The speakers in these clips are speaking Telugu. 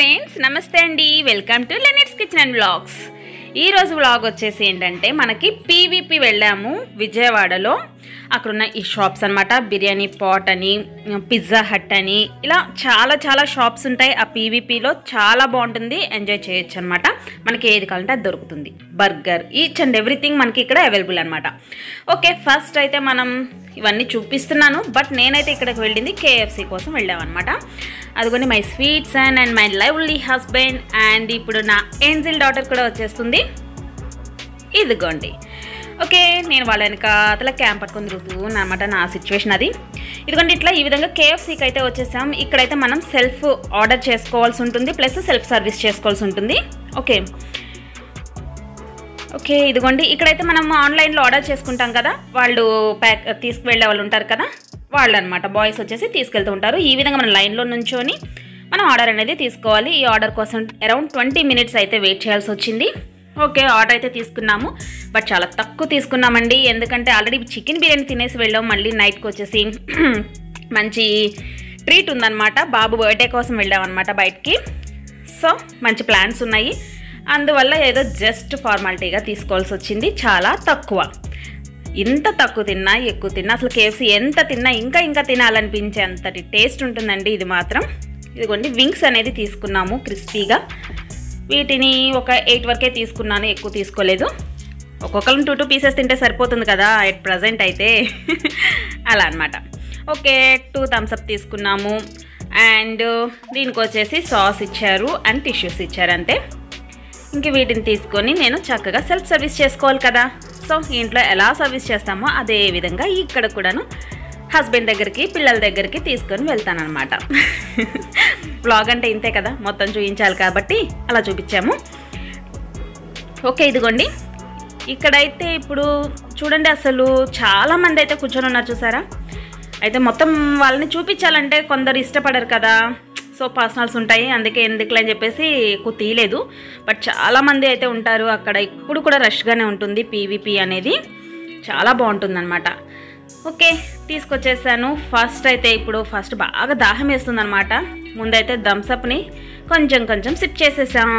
ఫ్రెండ్స్ నమస్తే అండి వెల్కమ్ టు లెనిట్స్ కిచెన్ అండ్ బ్లాగ్స్ ఈరోజు వ్లాగ్ వచ్చేసి ఏంటంటే మనకి పీవీపీ వెళ్ళాము విజయవాడలో అక్కడున్న ఈ షాప్స్ అన్నమాట బిర్యానీ పాట్ అని పిజ్జా హట్ అని ఇలా చాలా చాలా షాప్స్ ఉంటాయి ఆ పీవీపీలో చాలా బాగుంటుంది ఎంజాయ్ చేయొచ్చు అనమాట మనకి ఏది కావాలంటే అది దొరుకుతుంది బర్గర్ ఈచ్ అండ్ ఎవ్రీథింగ్ మనకి ఇక్కడ అవైలబుల్ అనమాట ఓకే ఫస్ట్ అయితే మనం ఇవన్నీ చూపిస్తున్నాను బట్ నేనైతే ఇక్కడికి వెళ్ళింది కేఎఫ్సి కోసం వెళ్ళామన్నమాట అదిగోని my sweets and and my lovely husband and ఇప్పుడు నా ఏంజిల్ డాటర్ కూడా వచ్చేస్తుంది ఇదిగోండి ఓకే నేను వాళ్ళ వెనక అతల క్యాంప్ పట్టుకొని తిరుగుతూ అనమాట నా సిచ్యువేషన్ అది ఇదిగోండి ఇట్లా ఈ విధంగా కేఎఫ్సీకి అయితే వచ్చేసాం ఇక్కడైతే మనం సెల్ఫ్ ఆర్డర్ చేసుకోవాల్సి ఉంటుంది ప్లస్ సెల్ఫ్ సర్వీస్ చేసుకోవాల్సి ఉంటుంది ఓకే ఓకే ఇదిగోండి ఇక్కడైతే మనం ఆన్లైన్లో ఆర్డర్ చేసుకుంటాం కదా వాళ్ళు ప్యాక్ తీసుకువెళ్ళే వాళ్ళు ఉంటారు కదా వాళ్ళు అనమాట బాయ్స్ వచ్చేసి తీసుకెళ్తూ ఉంటారు ఈ విధంగా మనం లైన్లో నుంచొని మనం ఆర్డర్ అనేది తీసుకోవాలి ఈ ఆర్డర్ కోసం అరౌండ్ ట్వంటీ మినిట్స్ అయితే వెయిట్ చేయాల్సి వచ్చింది ఓకే ఆర్డర్ అయితే తీసుకున్నాము బట్ చాలా తక్కువ తీసుకున్నామండి ఎందుకంటే ఆల్రెడీ చికెన్ బిర్యానీ తినేసి వెళ్ళాం మళ్ళీ నైట్కి వచ్చేసి మంచి ట్రీట్ ఉందన్నమాట బాబు బర్త్డే కోసం వెళ్ళామన్నమాట బయటికి సో మంచి ప్లాన్స్ ఉన్నాయి అందువల్ల ఏదో జస్ట్ ఫార్మాలిటీగా తీసుకోవాల్సి వచ్చింది చాలా తక్కువ ఇంత తక్కువ తిన్నా ఎక్కువ తిన్నా అసలు కేఎఫ్సీ ఎంత తిన్నా ఇంకా ఇంకా తినాలనిపించే అంతటి టేస్ట్ ఉంటుందండి ఇది మాత్రం ఇదిగోండి వింగ్స్ అనేది తీసుకున్నాము క్రిస్పీగా వీటిని ఒక ఎయిట్ వరకే తీసుకున్నాను ఎక్కువ తీసుకోలేదు ఒక్కొక్కరిని టూ టూ పీసెస్ తింటే సరిపోతుంది కదా ఎట్ ప్రజెంట్ అయితే అలా అనమాట ఓకే టూ థమ్స్అప్ తీసుకున్నాము అండ్ దీనికి వచ్చేసి సాస్ ఇచ్చారు అండ్ టిష్యూస్ ఇచ్చారు అంతే ఇంక వీటిని తీసుకొని నేను చక్కగా సెల్ఫ్ సర్వీస్ చేసుకోవాలి కదా సో ఇంట్లో ఎలా సర్వీస్ చేస్తామో అదే విధంగా ఇక్కడ కూడాను హస్బెండ్ దగ్గరికి పిల్లల దగ్గరికి తీసుకొని వెళ్తానమాట బ్లాగ్ అంటే ఇంతే కదా మొత్తం చూపించాలి కాబట్టి అలా చూపించాము ఓకే ఇదిగోండి ఇక్కడైతే ఇప్పుడు చూడండి అసలు చాలామంది అయితే కూర్చొని ఉన్నారు చూసారా అయితే మొత్తం వాళ్ళని చూపించాలంటే కొందరు ఇష్టపడరు కదా సో పర్సనల్స్ ఉంటాయి అందుకే ఎందుకులే అని చెప్పేసి ఎక్కువ తీయలేదు బట్ చాలామంది అయితే ఉంటారు అక్కడ ఇప్పుడు కూడా రష్గానే ఉంటుంది పీవీపీ అనేది చాలా బాగుంటుందన్నమాట ఓకే తీసుకొచ్చేసాను ఫస్ట్ అయితే ఇప్పుడు ఫస్ట్ బాగా దాహం వేస్తుందన్నమాట ముందైతే థమ్సప్ని కొంచెం కొంచెం సిప్ చేసేసాం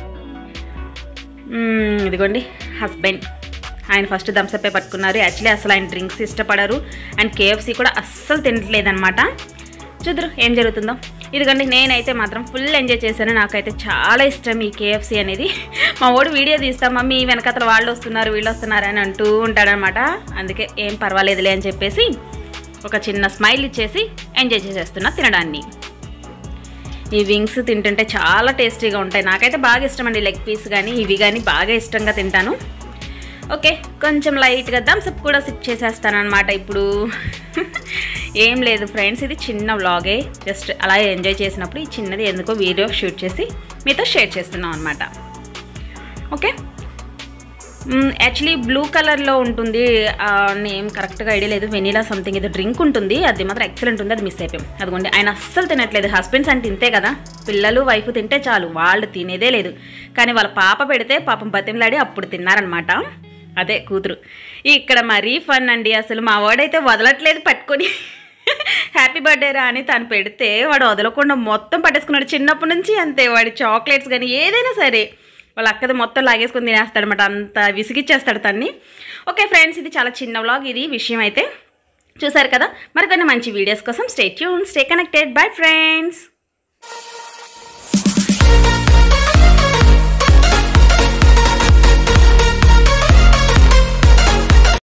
మ్మ్, ఇదిగోండి హస్బెండ్ ఆయన ఫస్ట్ థమ్సప్పే పట్టుకున్నారు యాక్చువల్లీ అసలు ఆయన డ్రింక్స్ ఇష్టపడరు అండ్ కేఎఫ్సీ కూడా అస్సలు తినట్లేదన్నమాట చూద్దరు ఏం జరుగుతుందో ఇదిగోండి నేనైతే మాత్రం ఫుల్ ఎంజాయ్ చేశాను నాకైతే చాలా ఇష్టం ఈ కేఎఫ్సీ అనేది మా వాడు వీడియో తీస్తాం మమ్మీ వెనకతల వాళ్ళు వస్తున్నారు వీళ్ళు వస్తున్నారు అని అంటూ ఉంటాడనమాట అందుకే ఏం పర్వాలేదులే అని చెప్పేసి ఒక చిన్న స్మైల్ ఇచ్చేసి ఎంజాయ్ చేసేస్తున్నా తినడాన్ని ఈ వింగ్స్ తింటుంటే చాలా టేస్టీగా ఉంటాయి నాకైతే బాగా ఇష్టం అండి లెగ్ పీస్ కానీ ఇవి కానీ బాగా ఇష్టంగా తింటాను ఓకే కొంచెం లైట్గా థమ్స్అప్ కూడా సిప్ చేసేస్తాను అనమాట ఇప్పుడు ఏం లేదు ఫ్రెండ్స్ ఇది చిన్న వ్లాగే జస్ట్ అలా ఎంజాయ్ చేసినప్పుడు ఈ చిన్నది ఎందుకో వీడియో షూట్ చేసి మీతో షేర్ చేస్తున్నాం అనమాట ఓకే యాక్చువల్లీ బ్లూ కలర్లో ఉంటుంది నేమ్ కరెక్ట్గా ఐడియా లేదు వెనీలా సంథింగ్ ఏదో డ్రింక్ ఉంటుంది అది మాత్రం ఎక్సలెంట్ ఉంది అది మిస్ అయిపోయాం అదిగోండి ఆయన అస్సలు తినట్లేదు హస్బెండ్స్ అంటే ఇంతే కదా పిల్లలు వైఫ్ తింటే చాలు వాళ్ళు తినేదే లేదు కానీ వాళ్ళ పాప పెడితే పాపం బతిమలాడి అప్పుడు తిన్నారనమాట అదే కూతురు ఇక్కడ మరీ ఫన్ అండి అసలు మా వాడైతే వదలట్లేదు పట్టుకొని హ్యాపీ బర్త్డే రా అని తను పెడితే వాడు వదలకుండా మొత్తం పట్టేసుకున్నాడు చిన్నప్పటి నుంచి అంతే వాడి చాక్లెట్స్ కానీ ఏదైనా సరే వాళ్ళ అక్కది మొత్తం లాగేసుకొని తినేస్తాడు అనమాట అంత విసిగిచ్చేస్తాడు తన్ని ఓకే ఫ్రెండ్స్ ఇది చాలా చిన్న వ్లాగ్ ఇది విషయం అయితే చూసారు కదా మరికొన్ని మంచి వీడియోస్ కోసం stay tune stay connected bye friends